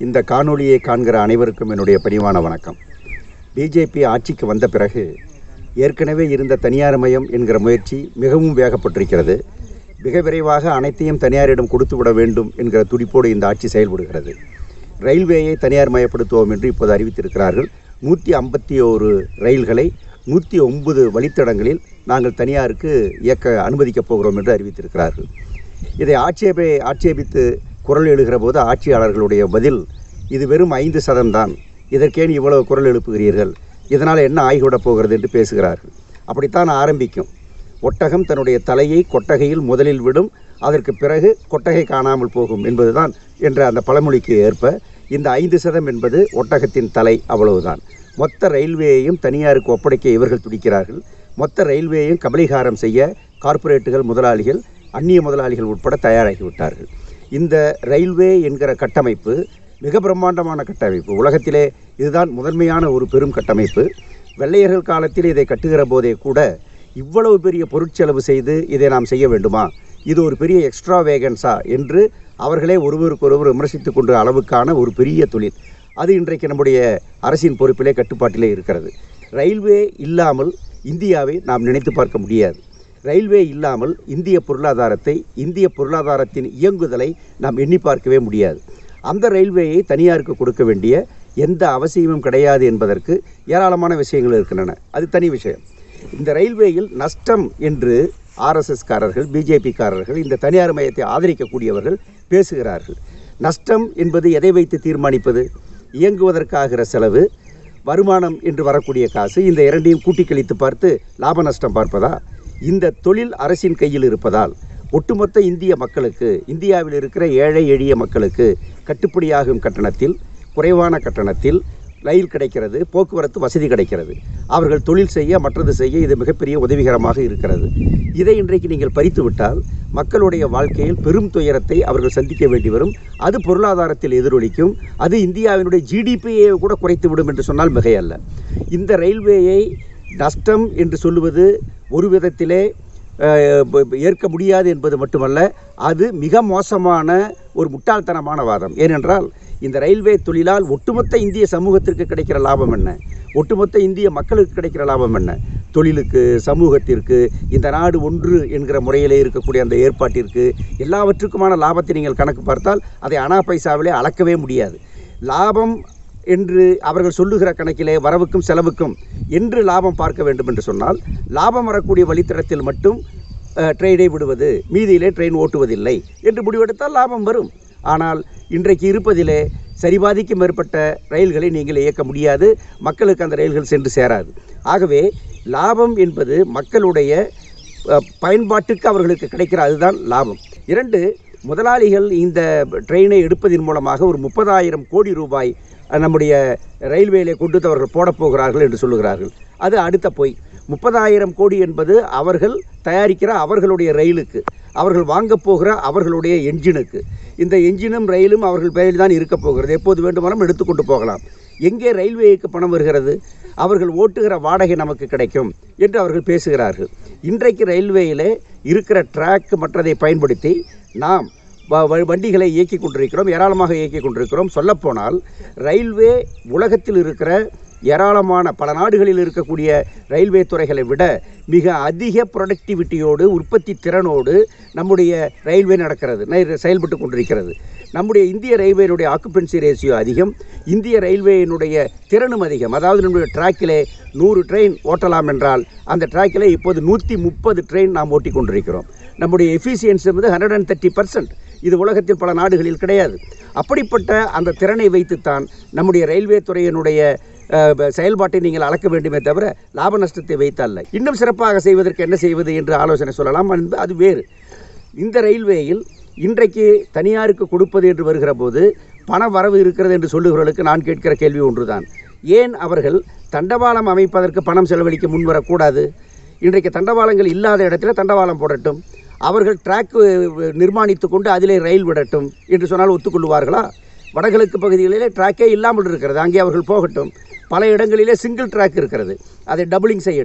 இந்த காணொளியை காண்கிற அனைவருக்கும் என்னுடைய பணிவான வணக்கம் பிஜேபி ஆட்சிக்கு வந்த பிறகு ஏற்கனவே இருந்த தனியார்மயம் என்கிற முயற்சி மிகவும் வேகப்பட்டிருக்கிறது மிக விரைவாக அனைத்தையும் தனியாரிடம் கொடுத்து விட வேண்டும் என்கிற துடிப்போடு இந்த ஆட்சி செயல்படுகிறது ரயில்வேயை தனியார் மயப்படுத்துவோம் என்று இப்போது அறிவித்திருக்கிறார்கள் நூற்றி ஐம்பத்தி ஓரு ரயில்களை நூற்றி ஒன்பது வழித்தடங்களில் நாங்கள் தனியாருக்கு இயக்க அனுமதிக்கப் போகிறோம் என்று அறிவித்திருக்கிறார்கள் இதை ஆட்சேபை ஆட்சேபித்து குரல் எழுகிற போது ஆட்சியாளர்களுடைய பதில் இது வெறும் ஐந்து சதம்தான் இதற்கேன் இவ்வளவு குரல் எழுப்புகிறீர்கள் இதனால் என்ன ஆகிவிடப் போகிறது என்று பேசுகிறார்கள் அப்படித்தான் ஆரம்பிக்கும் ஒட்டகம் தன்னுடைய தலையை கொட்டகையில் முதலில் விடும் அதற்கு பிறகு கொட்டகை காணாமல் போகும் என்பதுதான் என்ற அந்த பழமொழிக்கு ஏற்ப இந்த ஐந்து சதம் என்பது ஒட்டகத்தின் தலை அவ்வளவுதான் மொத்த ரயில்வேயையும் தனியாருக்கு ஒப்படைக்க இவர்கள் துடிக்கிறார்கள் மொத்த ரயில்வேயையும் கபலீகாரம் செய்ய கார்ப்பரேட்டுகள் முதலாளிகள் அந்நிய முதலாளிகள் உட்பட தயாராகிவிட்டார்கள் இந்த ரயில்வே என்கிற கட்டமைப்பு மிக பிரம்மாண்டமான கட்டமைப்பு உலகத்திலே இதுதான் முதன்மையான ஒரு பெரும் கட்டமைப்பு வெள்ளையர்கள் காலத்தில் இதை கட்டுகிற போதே கூட இவ்வளவு பெரிய பொருட்செலவு செய்து இதை நாம் செய்ய வேண்டுமா இது ஒரு பெரிய எக்ஸ்ட்ரா வேகன்ஸா என்று அவர்களே ஒருவருக்கொருவர் விமர்சித்துக் கொண்ட அளவுக்கான ஒரு பெரிய தொழில் அது இன்றைக்கு நம்முடைய அரசின் பொறுப்பிலே கட்டுப்பாட்டிலே இருக்கிறது ரயில்வே இல்லாமல் இந்தியாவை நாம் நினைத்து பார்க்க முடியாது ரயில்வே இல்லாமல் இந்திய பொருளாதாரத்தை இந்திய பொருளாதாரத்தின் இயங்குதலை நாம் எண்ணி பார்க்கவே முடியாது அந்த ரயில்வேயை தனியாருக்கு கொடுக்க வேண்டிய எந்த அவசியமும் கிடையாது என்பதற்கு ஏராளமான விஷயங்கள் இருக்கின்றன அது தனி விஷயம் இந்த ரயில்வேயில் நஷ்டம் என்று ஆர்எஸ்எஸ்காரர்கள் பிஜேபிக்காரர்கள் இந்த தனியார் மையத்தை ஆதரிக்கக்கூடியவர்கள் பேசுகிறார்கள் நஷ்டம் என்பது எதை வைத்து தீர்மானிப்பது இயங்குவதற்காகிற செலவு வருமானம் என்று வரக்கூடிய காசு இந்த இரண்டையும் கூட்டி கழித்து பார்த்து லாப நஷ்டம் பார்ப்பதா இந்த தொழில் அரசின் கையில் இருப்பதால் ஒட்டுமொத்த இந்திய மக்களுக்கு இந்தியாவில் இருக்கிற ஏழை எளிய மக்களுக்கு கட்டுப்படியாகும் கட்டணத்தில் குறைவான கட்டணத்தில் ரயில் கிடைக்கிறது போக்குவரத்து வசதி கிடைக்கிறது அவர்கள் தொழில் செய்ய மற்றது செய்ய இது மிகப்பெரிய உதவிகரமாக இருக்கிறது இதை இன்றைக்கு நீங்கள் பறித்து விட்டால் மக்களுடைய வாழ்க்கையில் பெரும் துயரத்தை அவர்கள் சந்திக்க வேண்டி வரும் அது பொருளாதாரத்தில் எதிரொலிக்கும் அது இந்தியாவினுடைய ஜிடிபியை கூட குறைத்து விடும் என்று சொன்னால் மிகையல்ல இந்த ரயில்வேயை நஷ்டம் என்று சொல்லுவது ஒரு விதத்திலே அஹ், ப- ப- ஏற்க முடியாது என்பது மட்டுமல்ல அது மிக மோசமான ஒரு முட்டாள்தனமான வாதம் ஏனென்றால் இந்த ரயில்வே தொழிலால் ஒட்டுமொத்த இந்திய சமூகத்திற்கு கிடைக்கிற லாபம் என்ன ஒட்டுமொத்த இந்திய மக்களுக்கு கிடைக்கிற லாபம் என்ன தொழிலுக்கு சமூகத்திற்கு இந்த நாடு ஒன்று என்கிற முறையிலே இருக்கக்கூடிய அந்த ஏற்பாட்டிற்கு எல்லாவற்றுக்குமான லாபத்தை நீங்கள் கணக்கு பார்த்தால் அதை அனா பைசாவிலே அளக்கவே முடியாது லாபம் என்று அவர்கள் சொல்லுகிற கணக்கிலே வரவுக்கும் செலவுக்கும் என்று லாபம் பார்க்க வேண்டும் என்று சொன்னால் லாபம் வரக்கூடிய வழித்தடத்தில் மட்டும் அஹ், ட்ரெயினை விடுவது மீதியிலே ட்ரெயின் ஓட்டுவதில்லை என்று முடிவெடுத்தால் லாபம் வரும் ஆனால் இன்றைக்கு இருப்பதிலே சரிபாதிக்கும் மேற்பட்ட ரயில்களை நீங்கள் இயக்க முடியாது மக்களுக்கு அந்த ரயில்கள் சென்று சேராது ஆகவே லாபம் என்பது மக்களுடைய அஹ், பயன்பாட்டுக்கு அவர்களுக்கு கிடைக்கிற அதுதான் லாபம் இரண்டு முதலாளிகள் இந்த ட்ரெயினை எடுப்பதன் மூலமாக ஒரு முப்பதாயிரம் கோடி ரூபாய் அஹ், நம்முடைய ரயில்வேயிலே கொண்டு வந்து அவர்கள் போடப் போகிறார்கள் என்று சொல்லுகிறார்கள் அது அடுத்த பொய் முப்பதாயிரம் கோடி என்பது அவர்கள் தயாரிக்கிற அவர்களுடைய ரயிலுக்கு அவர்கள் வாங்கப் போகிற அவர்களுடைய என்ஜினுக்கு இந்த என்ஜினும் ரயிலும் அவர்கள் பெயரில் தான் இருக்க போகிறது எப்போது வேண்டுமானாலும் எடுத்துக்கொண்டு போகலாம் எங்கே ரயில்வேக்கு பணம் வருகிறது அவர்கள் ஓட்டுகிற வாடகை நமக்கு கிடைக்கும் என்று அவர்கள் பேசுகிறார்கள் இன்றைக்கு ரயில்வேயிலே இருக்கிற ட்ராக் மற்றதை பயன்படுத்தி நாம் வ- வ- வண்டிகளை இயக்கி கொண்டிருக்கிறோம் ஏராளமாக இயக்கி கொண்டிருக்கிறோம் சொல்லப்போனால் ரயில்வே உலகத்தில் இருக்கிற ஏராளமான பல நாடுகளில் இருக்கக்கூடிய ரயில்வே துறைகளை விட மிக அதிக ப்ரொடக்டிவிட்டியோடு உற்பத்தி திறனோடு நம்முடைய ரயில்வே நடக்கிறது நை- செயல்பட்டு கொண்டிருக்கிறது நம்முடைய இந்திய ரயில்வேனுடைய ஆக்குபென்சி ரேஷியோ அதிகம் இந்திய ரயில்வேயினுடைய திறனும் அதிகம் அதாவது நம்முடைய ட்ராக்கிலே நூறு ட்ரெயின் ஓட்டலாம் என்றால் அந்த ட்ராக்கிலே இப்போது நூற்றி முப்பது ட்ரெயின் நாம் ஓட்டிக் கொண்டிருக்கிறோம் நம்முடைய எஃபிசியன்சி என்பது ஹண்ட்ரட் அண்ட் தேர்ட்டி பர்சன்ட் இது உலகத்தில் பல நாடுகளில் கிடையாது அப்படிப்பட்ட அந்த திறனை வைத்துத்தான் நம்முடைய ரயில்வே துறையினுடைய அஹ், ப- செயல்பாட்டை நீங்கள் அளக்க வேண்டுமே தவிர லாப நஷ்டத்தை வைத்தல்ல இன்னும் சிறப்பாக செய்வதற்கு என்ன செய்வது என்று ஆலோசனை சொல்லலாம் என்பது அது வேறு இந்த ரயில்வேயில் இன்றைக்கு தனியாருக்கு கொடுப்பது என்று வருகிற போது பண வரவு இருக்கிறது என்று சொல்லுகிறவர்களுக்கு நான் கேட்கிற கேள்வி ஒன்றுதான் ஏன் அவர்கள் தண்டவாளம் அமைப்பதற்கு பணம் செலவழிக்க முன்வரக்கூடாது இன்றைக்கு தண்டவாளங்கள் இல்லாத இடத்துல தண்டவாளம் போடட்டும் அவர்கள் ட்ராக் நிர்மாணித்து கொண்டு அதிலே ரயில் விடட்டும் என்று சொன்னால் ஒத்துக்கொள்வார்களா வடகிழக்கு பகுதிகளிலே ட்ராக்கே இல்லாமல் இருக்கிறது அங்கே அவர்கள் போகட்டும் பல இடங்களிலே சிங்கிள் ட்ராக் இருக்கிறது அதை டபுளிங் செய்யட்டும்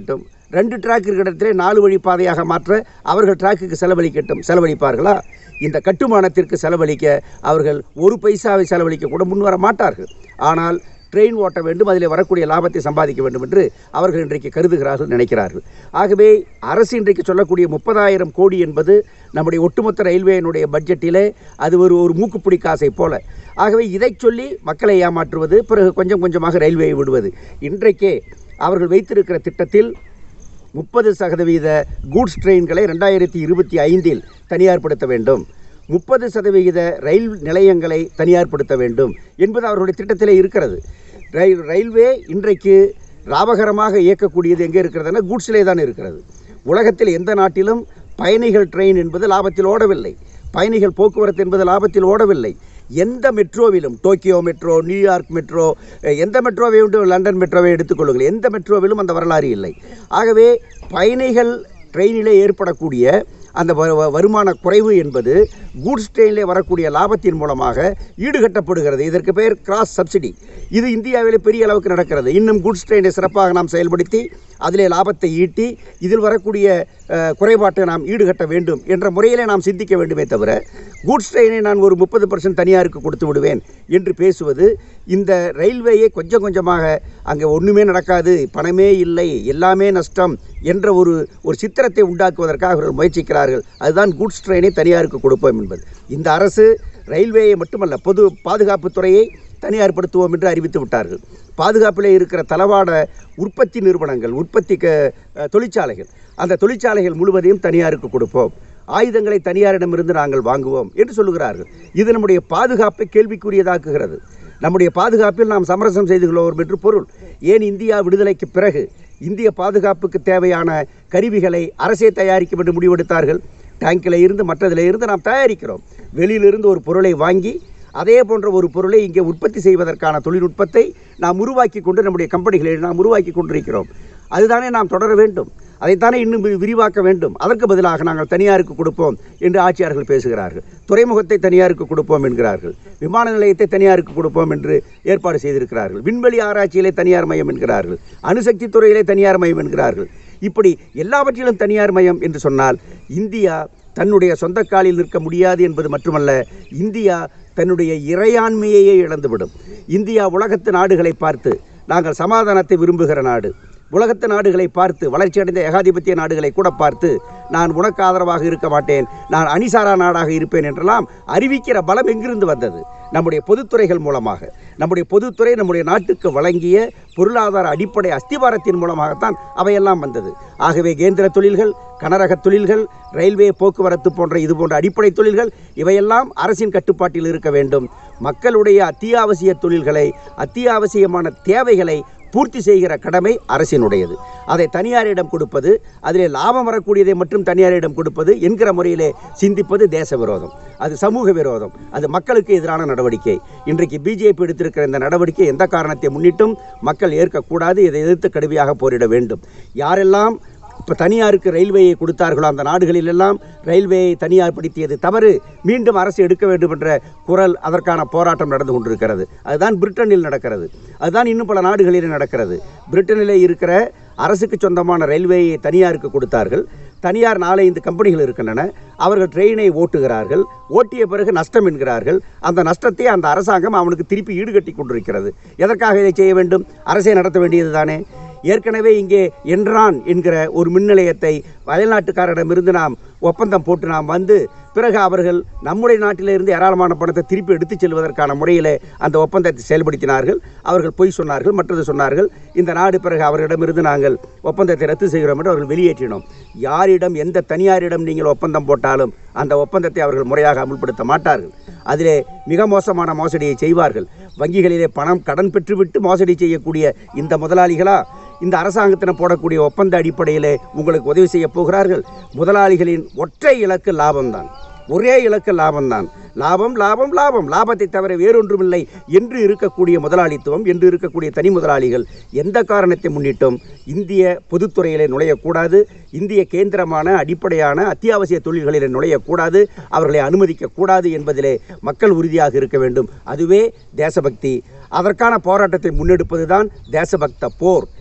ரெண்டு ட்ராக் இருக்கிற இடத்துல நாலு வழி பாதையாக மாற்ற அவர்கள் ட்ராக்குக்கு செலவழிக்கட்டும் செலவழிப்பார்களா இந்த கட்டுமானத்திற்கு செலவழிக்க அவர்கள் ஒரு பைசாவை செலவழிக்க கூட முன்வர மாட்டார்கள் ஆனால் ட்ரெயின் ஓட்ட வேண்டும் அதில் வரக்கூடிய லாபத்தை சம்பாதிக்க வேண்டும் என்று அவர்கள் இன்றைக்கு கருதுகிறார்கள் நினைக்கிறார்கள் ஆகவே அரசு இன்றைக்கு சொல்லக்கூடிய முப்பதாயிரம் கோடி என்பது நம்முடைய ஒட்டுமொத்த ரயில்வேயினுடைய பட்ஜெட்டிலே அது ஒரு ஒரு மூக்குப்பிடி காசை போல ஆகவே இதை சொல்லி மக்களை ஏமாற்றுவது பிறகு கொஞ்சம் கொஞ்சமாக ரயில்வேயை விடுவது இன்றைக்கே அவர்கள் வைத்திருக்கிற திட்டத்தில் முப்பது சதவீத கூட்ஸ் ட்ரெயின்களை ரெண்டாயிரத்தி இருபத்தி ஐந்தில் தனியார்படுத்த வேண்டும் முப்பது சதவிகித ரயில் நிலையங்களை தனியார்படுத்த வேண்டும் என்பது அவர்களுடைய திட்டத்திலே இருக்கிறது ரயில் ரயில்வே இன்றைக்கு லாபகரமாக இயக்கக்கூடியது எங்கே இருக்கிறதுனா கூட்ஸிலே தான் இருக்கிறது உலகத்தில் எந்த நாட்டிலும் பயணிகள் ட்ரெயின் என்பது லாபத்தில் ஓடவில்லை பயணிகள் போக்குவரத்து என்பது லாபத்தில் ஓடவில்லை எந்த மெட்ரோவிலும் டோக்கியோ மெட்ரோ நியூயார்க் மெட்ரோ அஹ், எந்த மெட்ரோவை உண்டு லண்டன் மெட்ரோவை எடுத்துக்கொள்ளுங்கள் எந்த மெட்ரோவிலும் அந்த வரலாறு இல்லை ஆகவே பயணிகள் ட்ரெயினிலே ஏற்படக்கூடிய அந்த வ- வ- வருமான குறைவு என்பது கூட்ஸ் ட்ரெயினிலே வரக்கூடிய லாபத்தின் மூலமாக ஈடுகட்டப்படுகிறது இதற்கு பெயர் கிராஸ் சப்சிடி இது இந்தியாவிலே பெரிய அளவுக்கு நடக்கிறது இன்னும் கூட்ஸ் ட்ரெயினை சிறப்பாக நாம் செயல்படுத்தி அதிலே லாபத்தை ஈட்டி இதில் வரக்கூடிய அஹ், குறைபாட்டை நாம் ஈடுகட்ட வேண்டும் என்ற முறையிலே நாம் சிந்திக்க வேண்டுமே தவிர கூட்ஸ் ட்ரெயினை நான் ஒரு முப்பது பர்சன்ட் தனியாருக்கு கொடுத்து விடுவேன் என்று பேசுவது இந்த ரயில்வேயை கொஞ்சம் கொஞ்சமாக அங்கே ஒன்றுமே நடக்காது பணமே இல்லை எல்லாமே நஷ்டம் என்ற ஒரு ஒரு சித்திரத்தை உண்டாக்குவதற்காக அவர்கள் முயற்சிக்கிறார்கள் அதுதான் கூட்ஸ் ட்ரெயினை தனியாருக்கு கொடுப்போம் என்பது இந்த அரசு ரயில்வேயை மட்டுமல்ல பொது பாதுகாப்புத் துறையை தனியார்படுத்துவோம் என்று அறிவித்து விட்டார்கள் பாதுகாப்பிலே இருக்கிற தளவாட உற்பத்தி நிறுவனங்கள் உற்பத்தி க அஹ், தொழிற்சாலைகள் அந்த தொழிற்சாலைகள் முழுவதையும் தனியாருக்கு கொடுப்போம் ஆயுதங்களை தனியாரிடமிருந்து நாங்கள் வாங்குவோம் என்று சொல்லுகிறார்கள் இது நம்முடைய பாதுகாப்பை கேள்விக்குரியதாக்குகிறது நம்முடைய பாதுகாப்பில் நாம் சமரசம் செய்து கொள்வோம் என்று பொருள் ஏன் இந்தியா விடுதலைக்கு பிறகு இந்திய பாதுகாப்புக்கு தேவையான கருவிகளை அரசே தயாரிக்கும் என்று முடிவெடுத்தார்கள் டேங்கில் இருந்து மற்றதில் இருந்து நாம் தயாரிக்கிறோம் வெளியிலிருந்து ஒரு பொருளை வாங்கி அதே போன்ற ஒரு பொருளை இங்கே உற்பத்தி செய்வதற்கான தொழில்நுட்பத்தை நாம் உருவாக்கி கொண்டு நம்முடைய கம்பெனிகளில் நாம் உருவாக்கி கொண்டிருக்கிறோம் அதுதானே நாம் தொடர வேண்டும் அதைத்தானே இன்னும் வி- விரிவாக்க வேண்டும் அதற்கு பதிலாக நாங்கள் தனியாருக்கு கொடுப்போம் என்று ஆட்சியாளர்கள் பேசுகிறார்கள் துறைமுகத்தை தனியாருக்கு கொடுப்போம் என்கிறார்கள் விமான நிலையத்தை தனியாருக்கு கொடுப்போம் என்று ஏற்பாடு செய்திருக்கிறார்கள் விண்வெளி ஆராய்ச்சியிலே தனியார் மையம் என்கிறார்கள் அணுசக்தி துறையிலே தனியார் மையம் என்கிறார்கள் இப்படி எல்லாவற்றிலும் தனியார் மையம் என்று சொன்னால் இந்தியா தன்னுடைய சொந்த காலில் நிற்க முடியாது என்பது மட்டுமல்ல இந்தியா தன்னுடைய இறையாண்மையையே இழந்துவிடும் இந்தியா உலகத்து நாடுகளை பார்த்து நாங்கள் சமாதானத்தை விரும்புகிற நாடு உலகத்து நாடுகளை பார்த்து வளர்ச்சியடைந்த ஏகாதிபத்திய நாடுகளை கூட பார்த்து நான் உனக்கு ஆதரவாக இருக்க மாட்டேன் நான் அணிசாரா நாடாக இருப்பேன் என்றெல்லாம் அறிவிக்கிற பலம் எங்கிருந்து வந்தது நம்முடைய பொதுத்துறைகள் மூலமாக நம்முடைய பொதுத்துறை நம்முடைய நாட்டுக்கு வழங்கிய பொருளாதார அடிப்படை அஸ்திவாரத்தின் மூலமாகத்தான் அவையெல்லாம் வந்தது ஆகவே கேந்திர தொழில்கள் கனரக தொழில்கள் ரயில்வே போக்குவரத்து போன்ற இது போன்ற அடிப்படை தொழில்கள் இவையெல்லாம் அரசின் கட்டுப்பாட்டில் இருக்க வேண்டும் மக்களுடைய அத்தியாவசிய தொழில்களை அத்தியாவசியமான தேவைகளை பூர்த்தி செய்கிற கடமை அரசினுடையது அதை தனியாரிடம் கொடுப்பது அதிலே லாபம் வரக்கூடியதை மட்டும் தனியாரிடம் கொடுப்பது என்கிற முறையிலே சிந்திப்பது தேச விரோதம் அது சமூக விரோதம் அது மக்களுக்கு எதிரான நடவடிக்கை இன்றைக்கு பிஜேபி எடுத்திருக்கிற இந்த நடவடிக்கை எந்த காரணத்தை முன்னிட்டும் மக்கள் ஏற்கக்கூடாது இதை எதிர்த்து கடுமையாக போரிட வேண்டும் யாரெல்லாம் இப்போ தனியாருக்கு ரயில்வேயை கொடுத்தார்களோ அந்த நாடுகளிலெல்லாம் ரயில்வேயை தனியார்படுத்தியது தவறு மீண்டும் அரசு எடுக்க வேண்டும் என்ற குரல் அதற்கான போராட்டம் நடந்து கொண்டிருக்கிறது அதுதான் பிரிட்டனில் நடக்கிறது அதுதான் இன்னும் பல நாடுகளில் நடக்கிறது பிரிட்டனிலே இருக்கிற அரசுக்கு சொந்தமான ரயில்வேயை தனியாருக்கு கொடுத்தார்கள் தனியார் நாலைந்து கம்பெனிகள் இருக்கின்றன அவர்கள் ட்ரெயினை ஓட்டுகிறார்கள் ஓட்டிய பிறகு நஷ்டம் என்கிறார்கள் அந்த நஷ்டத்தை அந்த அரசாங்கம் அவனுக்கு திருப்பி ஈடுகட்டி கொண்டிருக்கிறது எதற்காக இதை செய்ய வேண்டும் அரசை நடத்த வேண்டியது தானே ஏற்கனவே இங்கே என்ரான் என்கிற ஒரு மின் நிலையத்தை அயல்நாட்டுக்காரரிடமிருந்து நாம் ஒப்பந்தம் போட்டு நாம் வந்து பிறகு அவர்கள் நம்முடைய நாட்டிலிருந்து ஏராளமான பணத்தை திருப்பி எடுத்துச் செல்வதற்கான முறையில் அந்த ஒப்பந்தத்தை செயல்படுத்தினார்கள் அவர்கள் பொய் சொன்னார்கள் மற்றது சொன்னார்கள் இந்த நாடு பிறகு அவர்களிடமிருந்து நாங்கள் ஒப்பந்தத்தை ரத்து செய்கிறோம் என்று அவர்கள் வெளியேற்றினோம் யாரிடம் எந்த தனியாரிடம் நீங்கள் ஒப்பந்தம் போட்டாலும் அந்த ஒப்பந்தத்தை அவர்கள் முறையாக அமுல்படுத்த மாட்டார்கள் அதிலே மிக மோசமான மோசடியை செய்வார்கள் வங்கிகளிலே பணம் கடன் பெற்றுவிட்டு மோசடி செய்யக்கூடிய இந்த முதலாளிகளா இந்த அரசாங்கத்தினர் போடக்கூடிய ஒப்பந்த அடிப்படையிலே உங்களுக்கு உதவி செய்ய போகிறார்கள் முதலாளிகளின் ஒற்றை இலக்கு லாபம்தான் ஒரே இலக்கு லாபம்தான் லாபம் லாபம் லாபம் லாபத்தை தவிர வேறொன்றுமில்லை என்று இருக்கக்கூடிய முதலாளித்துவம் என்று இருக்கக்கூடிய தனி முதலாளிகள் எந்த காரணத்தை முன்னிட்டும் இந்திய பொதுத்துறையிலே நுழையக்கூடாது இந்திய கேந்திரமான அடிப்படையான அத்தியாவசிய தொழில்களிலே நுழையக்கூடாது அவர்களை அனுமதிக்கக்கூடாது என்பதிலே மக்கள் உறுதியாக இருக்க வேண்டும் அதுவே தேசபக்தி அதற்கான போராட்டத்தை முன்னெடுப்பதுதான் தேசபக்த போர்